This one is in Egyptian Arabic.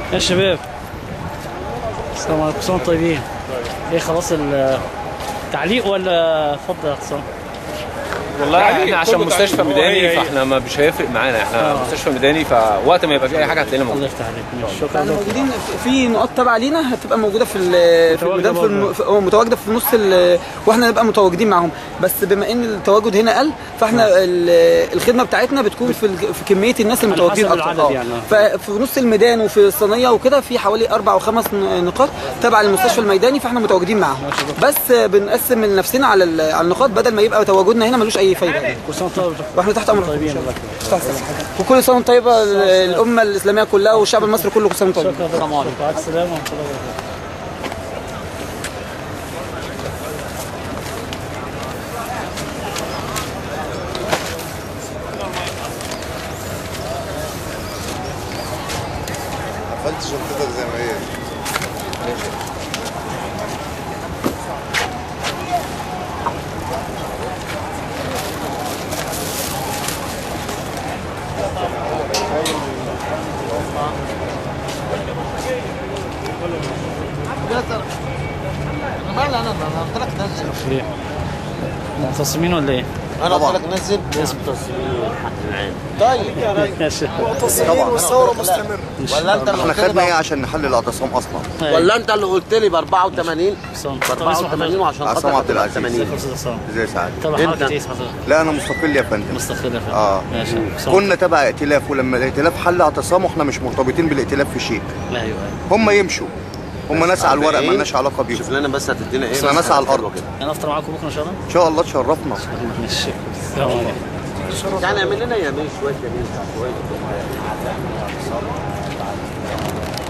يا شباب السلام عليكم كل سنة وانتم طيبين ايه خلاص ال- تعليق ولا اتفضل يا حسام والله يعني احنا عشان كله مستشفى تعليم ميداني هي- هي. فاحنا ما مش هيفرق معانا احنا آه. مستشفى ميداني فوقت ما يبقى في اي حاجه هتلاقينا الله موجودين يفتح عليك ماشي شكرا احنا لكم موجودين في نقاط تابعه لينا هتبقى موجوده في ال- في متواجدة الميدان في الم- برضه. في- اه متواجده في نص ال- واحنا نبقى متواجدين معاهم بس بما ان التواجد هنا قل فاحنا ال- الخدمه بتاعتنا بتكون في الج- في كميه الناس على المتواجدين حسب اكتر العدد اه. يعني. ففي نص الميدان وفي الصينيه وكده في حوالي اربع او خمس ن- نقاط تابعه للمستشفى الميداني فاحنا متواجدين معاهم بس بنقسم لنفسنا على ال- على النقاط بدل ما يبقى تواجدنا هنا ملوش اي فايده يعني. كل سنة وانتم طيبين واحنا تحت امركم طيبين الله يكرمك. وكل سنه وانتم طيبه الامه الاسلاميه كلها والشعب المصري كله كل سنه وانتم طيبين شكرا السلام عليكم وعليكم السلام ورحمة الله وبركاته قفلت شنطتك زي ما هي ايه معتصمين ولا ايه؟ انا قلت لك نزل اسم طيب ماشي والثوره مستمره ولا انت اللي احنا قلت لي خدنا ايه بقى- عشان نحل الاعتصام اصلا ولا انت اللي قلت لي ب 84 حسام ب طب اسم 84 حضرتك وعشان عصام خاطر عبد العزيز. 80 فرصة حسام ازاي سعد طب انت. حضرتك ايه اسم حضرتك؟ لا انا مستقل يا فندم مستقلة يا فندم. اه ماشي حسام. كنا تبع ائتلاف ولما الائتلاف حل اعتصام واحنا مش مرتبطين بالائتلاف في شيء ايوه ايوه هم يمشوا هم ناس على الورق 40. مالناش علاقه بيهم شوف لنا بس هتدينا ايه احنا بس ناس على حلوة الأرض. كده انا افطر معاكم بكره ان شاء الله ان شاء الله تشرفنا ماشي السلام عليكم يعني اعمل لنا يمين شويه يمين شويه